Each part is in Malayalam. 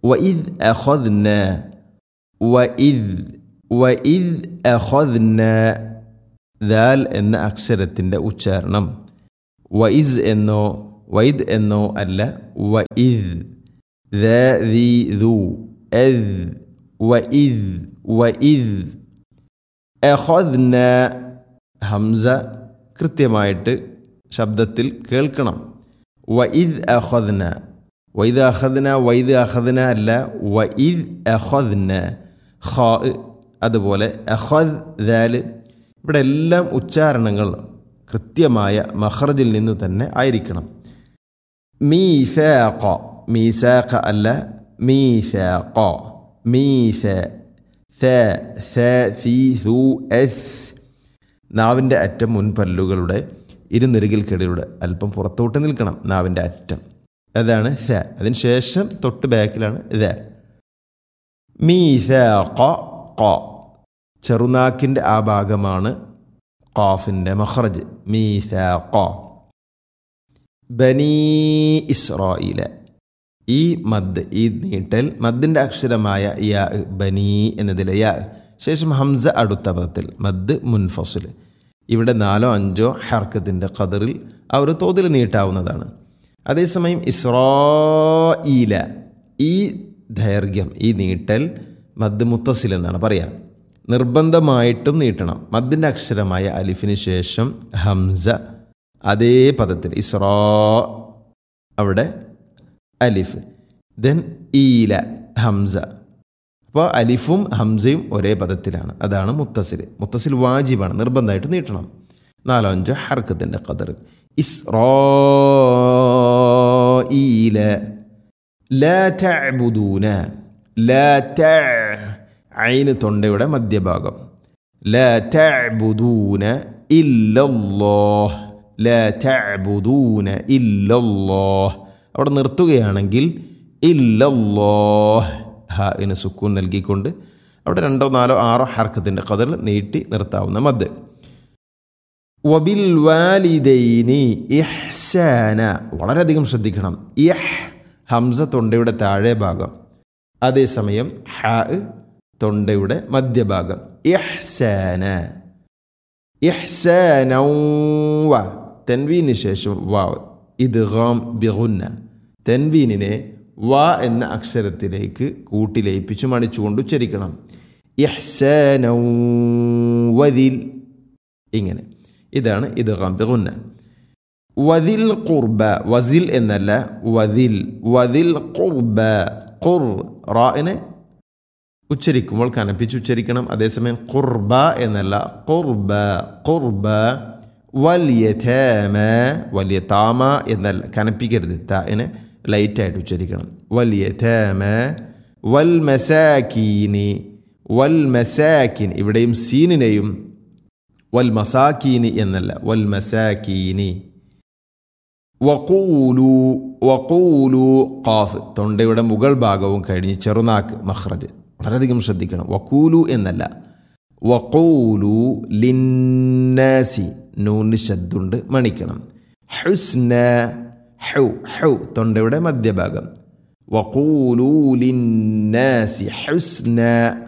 വഇദ് അഖദ്ന വഇദ് വഇദ് അഖദ്ന ദാൽ എന്ന അക്ഷരത്തിൻ്റെ ഉച്ചാരണം വഇസ് എന്നോ വൈദ് എന്നോ അല്ല വഇദ് ذي ذو أذ وإذ وإذ അഖദ്ന ഹംസ കൃത്യമായിട്ട് ശബ്ദത്തിൽ കേൾക്കണം വഇദ് അഖദ്ന വൈദ് അഖദ്ന വൈദ് അഖദ്ന അല്ല വഇദ് അഖദ്ന ഖാ അതുപോലെ അഖദ് ദാല് ഇവിടെ എല്ലാം ഉച്ചാരണങ്ങൾ കൃത്യമായ മഖറജിൽ നിന്ന് തന്നെ ആയിരിക്കണം മീസാഖ മീസാഖ അല്ല മീസാഖ മീസ ث ث ثي ثو എസ് നാവിൻ്റെ അറ്റം മുൻപല്ലുകളുടെ ഇരുനിരുകിൽക്കിടയിലൂടെ അല്പം പുറത്തോട്ട് നിൽക്കണം നാവിൻ്റെ അറ്റം അതാണ് ഥ അതിന് ശേഷം തൊട്ട് ബാക്കിലാണ് ത മീസ ക ക ചെറുനാക്കിൻ്റെ ആ ഭാഗമാണ് ഖാഫിൻ്റെ മഖറജ് മീസ ക ബനീ ഇസ്രായില ഈ മദ് ഈ നീട്ടൽ മദ്ദിൻ്റെ അക്ഷരമായ യാ ബനീ എന്നതിലെ യാ ശേഷം ഹംസ അടുത്ത പദത്തിൽ മദ് മുൻഫസുൽ ഇവിടെ നാലോ അഞ്ചോ ഹർക്കത്തിൻ്റെ ഖദറിൽ ആ ഒരു തോതിൽ നീട്ടാവുന്നതാണ് അതേസമയം ഇസ്രോയില ഈ ദൈർഘ്യം ഈ നീട്ടൽ മദ് മുത്തസിൽ എന്നാണ് പറയാം നിർബന്ധമായിട്ടും നീട്ടണം മദ്ദിൻ്റെ അക്ഷരമായ അലിഫിന് ശേഷം ഹംസ അതേ പദത്തിൽ ഇസ്രോ അവിടെ അലിഫ് ദെൻ ഈല ഹംസ അപ്പോൾ അലിഫും ഹംസയും ഒരേ പദത്തിലാണ് അതാണ് മുത്തസിൽ മുത്തസിൽ വാജിബാണ് നിർബന്ധമായിട്ട് നീട്ടണം നാലോ അഞ്ചോ ഹർക്കത്തിൻ്റെ കദർ ഇസ്രോ ഈല ലാ തഅബുദൂന ലാ ത ഐന് തൊണ്ടയുടെ മധ്യഭാഗം ലാ തഅബുദൂന ഇല്ലല്ലാഹ് ലാ തഅബുദൂന ഇല്ലല്ലാഹ് അവിടെ നിർത്തുകയാണെങ്കിൽ ഇല്ലല്ലാഹ് ഹാന് സുക്കൂൻ നൽകിക്കൊണ്ട് അവിടെ രണ്ടോ നാലോ ആറോ ഹർക്കത്തിൻ്റെ കതിൽ നീട്ടി നിർത്താവുന്ന മദ് വബിൽ വാലിദൈനി ഇഹ്സാന വളരെയധികം ശ്രദ്ധിക്കണം ഇഹ് ഹംസ തൊണ്ടയുടെ താഴെ ഭാഗം അതേസമയം ഹ തൊണ്ടയുടെ മധ്യഭാഗം ഇഹ്സാന ഇഹ്സാനൗവ തെൻവീന് ശേഷം വാവ് ഇത് ഗാം ബിഗുന്ന തെൻവീനിനെ വ എന്ന അക്ഷരത്തിലേക്ക് കൂട്ടി ലയിപ്പിച്ചു മണിച്ചുകൊണ്ട് ഉച്ചരിക്കണം ഇഹ്സാനൗവതിൽ ഇങ്ങനെ ഇതാണ് ഇത് ഗാം ബിഗുന്ന വതിൽ ഖുർബ വസിൽ എന്നല്ല വതിൽ വതിൽ ഖുർബ ഖുർ റാഇനെ ഉച്ചരിക്കുമ്പോൾ കനപ്പിച്ച് ഉച്ചരിക്കണം അതേസമയം ഖുർബ എന്നല്ല ഖുർബ ഖുർബ വല്യഥേമ വലിയ താമ എന്നല്ല കനപ്പിക്കരുത് താനെ ലൈറ്റായിട്ട് ഉച്ചരിക്കണം വല്യഥേമ വൽ മസാക്കീനി വൽ മസാക്കിൻ ഇവിടെയും സീനിനെയും വൽ മസാക്കീനി എന്നല്ല വൽ മസാക്കീനി വക്കൂലു വക്കൂലു ഖാഫ് തൊണ്ടയുടെ മുകൾ ഭാഗവും കഴിഞ്ഞ് ചെറുനാക്ക് മഹ്റജ് വളരെയധികം ശ്രദ്ധിക്കണം വക്കൂലു എന്നല്ല വക്കൂലു ലിന്നാസി നൂന് ശബ്ദുണ്ട് മണിക്കണം ഹുസ്ന ഹൗ ഹൗ തൊണ്ടയുടെ മധ്യഭാഗം വക്കൂലു ലിന്നാസി ഹുസ്ന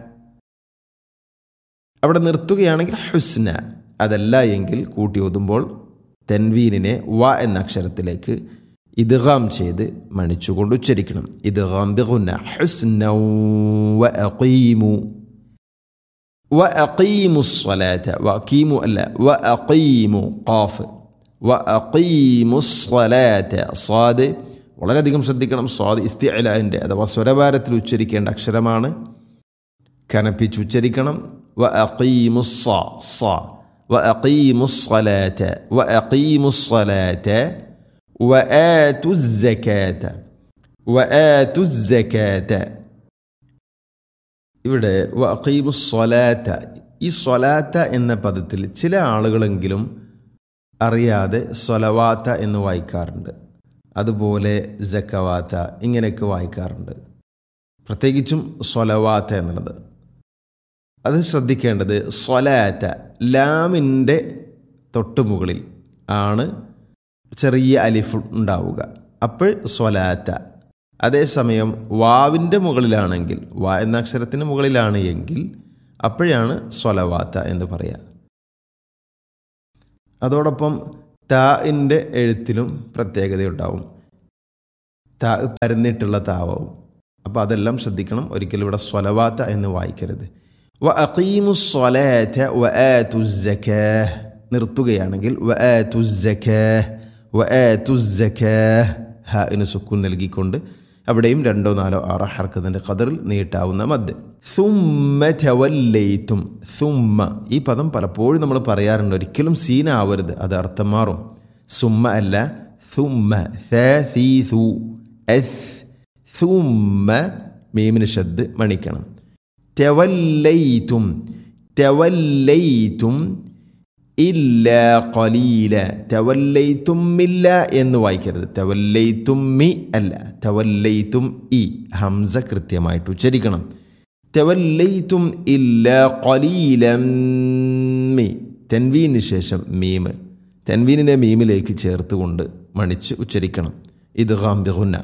അവിടെ നിർത്തുകയാണെങ്കിൽ ഹുസ്ന അതല്ല എങ്കിൽ കൂട്ടി ഓതുമ്പോൾ തെൻവീനിനെ വ എന്ന അക്ഷരത്തിലേക്ക് ഇദ്ഗാം ചെയ്ത് മണിച്ചുകൊണ്ട് ഉച്ചരിക്കണം ഇദ്ഗാം ബിഗുന്ന ഹുസ്ന വ അഖീമു വ അഖീമു സ്വലാത്ത വ അഖീമു അല്ല വ അഖീമു ഖാഫ് വ അഖീമു സ്വലാത്ത സ്വാദ് വളരെയധികം ശ്രദ്ധിക്കണം സ്വാദ് ഇസ്തിഅലാൻ്റെ അഥവാ സ്വരഭാരത്തിൽ ഉച്ചരിക്കേണ്ട അക്ഷരമാണ് കനപ്പിച്ച് ഉച്ചരിക്കണം വ അഖീമു സ സ وأقيموا الصلاة وأقيموا الصلاة وآتوا الزكاة وآتوا الزكاة ഇവിടെ വഖീമു സ്വലാത്ത ഈ സ്വലാത്ത എന്ന പദത്തിൽ ചില ആളുകളെങ്കിലും അറിയാതെ സ്വലവാത്ത എന്ന് വായിക്കാറുണ്ട് അതുപോലെ ജക്കവാത്ത ഇങ്ങനെയൊക്കെ വായിക്കാറുണ്ട് പ്രത്യേകിച്ചും സ്വലവാത്ത എന്നുള്ളത് അത് ശ്രദ്ധിക്കേണ്ടത് സ്വലാത്ത ലാമിൻ്റെ തൊട്ടുമുകളിൽ ആണ് ചെറിയ അലിഫ് ഉണ്ടാവുക അപ്പോൾ സ്വലാത്ത അതേസമയം വാവിൻ്റെ മുകളിലാണെങ്കിൽ വാ എന്ന അക്ഷരത്തിന് മുകളിലാണ് എങ്കിൽ അപ്പോഴാണ് സ്വലവാത്ത എന്ന് പറയുക അതോടൊപ്പം താഇൻ്റെ എഴുത്തിലും പ്രത്യേകതയുണ്ടാവും താ പരന്നിട്ടുള്ള താവാവും അപ്പോൾ അതെല്ലാം ശ്രദ്ധിക്കണം ഒരിക്കലും ഇവിടെ സ്വലവാത്ത എന്ന് വായിക്കരുത് വ അഖീമു സ്വലാത്ത വ ആതു സക്കാഹ് നിർത്തുകയാണെങ്കിൽ വ ആതു സക്കാഹ് വ ആതു സക്കാഹ് ഹ എന്ന് സുക്കൂൻ നൽകിക്കൊണ്ട് അവിടെയും രണ്ടോ നാലോ ആറോ ഹർക്കത്തിൻ്റെ കതറിൽ നീട്ടാവുന്ന മദ് സുമ്മ ചവല്ലയിത്തും സുമ്മ ഈ പദം പലപ്പോഴും നമ്മൾ പറയാറുണ്ട് ഒരിക്കലും സീനാവരുത് അത് അർത്ഥം മാറും സുമ്മ അല്ല സുമ്മ സു എസ് സുമ്മ മീമിന് ഷദ് മണിക്കണം തെവല്ലയിത്തും തെവല്ലയിത്തും ഇല്ല കലീല തെവല്ലയിത്തുമ്മില്ല എന്ന് വായിക്കരുത് തെവല്ലയിത്തുമ്മി അല്ല തെവല്ലയിത്തും ഇ ഹംസ കൃത്യമായിട്ട് ഉച്ചരിക്കണം തെവല്ലയിത്തും ഇല്ല കലീലമ്മി തെൻവീന് ശേഷം മീമ് തെൻവീനിനെ മീമിലേക്ക് ചേർത്തുകൊണ്ട് മണിച്ച് ഉച്ചരിക്കണം ഇത് ഗാംബിഹുന്ന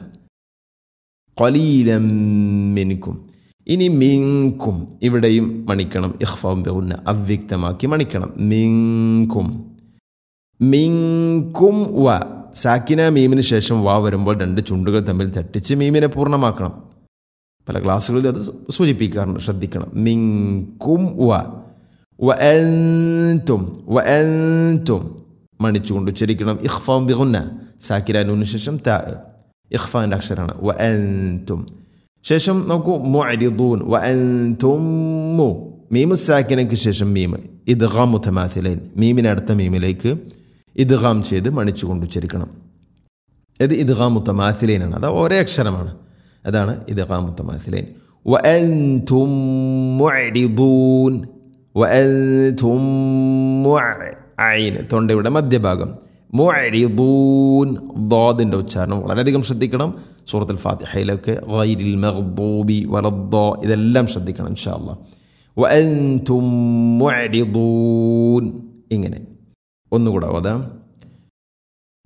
കലീലം മിനിക്കും ഇനി മിങ്കും ഇവിടെയും മണിക്കണം ഇഹ്ഫാം ബഹുന്ന അവ്യക്തമാക്കി മണിക്കണം മിങ്കും മിങ്കും വ സാക്കിന മീമിന് ശേഷം വാ വരുമ്പോൾ രണ്ട് ചുണ്ടുകൾ തമ്മിൽ തട്ടിച്ച് മീമിനെ പൂർണ്ണമാക്കണം പല ക്ലാസ്സുകളിൽ അത് സൂചിപ്പിക്കാറുണ്ട് ശ്രദ്ധിക്കണം മിങ്കും വ വ എൻതും വ എൻതും മണിച്ചുകൊണ്ട് ഉച്ചരിക്കണം ഇഹ്ഫാം ബിഹുന്ന സാക്കിരാനൂന് ശേഷം താ ഇഖ്ഫാൻ്റെ അക്ഷരമാണ് വ എൻതും ശേഷം നോക്കൂ മുഅരിദൂൻ വ എൻതുമ്മു മീമു സാക്കിനയ്ക്ക് ശേഷം മീമ് ഇദ്ഗാം മുത്തമാഥിലൈൻ മീമിന് അടുത്ത മീമിലേക്ക് ഇദ്ഗാം ചെയ്ത് മണിച്ചുകൊണ്ട് ഉച്ചരിക്കണം ഇത് ഇദ്ഗാം മുത്തമാഥിലൈനാണ് അത് ഒരേ അക്ഷരമാണ് അതാണ് ഇദ്ഗാം മുത്തമാഥിലൈൻ വ എൻതും മുഅരിദൂൻ വ എൻതും ഐൻ തൊണ്ടയുടെ മധ്യഭാഗം മുഅരിദൂൻ ദാദിൻ്റെ ഉച്ചാരണം വളരെയധികം ശ്രദ്ധിക്കണം സൂറത്തുൽ ഫാത്തിഹയിലൊക്കെ ഗൈരിൽ മഗ്ദൂബി വലദ്ദ ഇതെല്ലാം ശ്രദ്ധിക്കണം ഇൻഷാ അല്ലാ വഅൻതും മുഅരിദൂൻ ഇങ്ങനെ ഒന്നുകൂടെ ഓതാം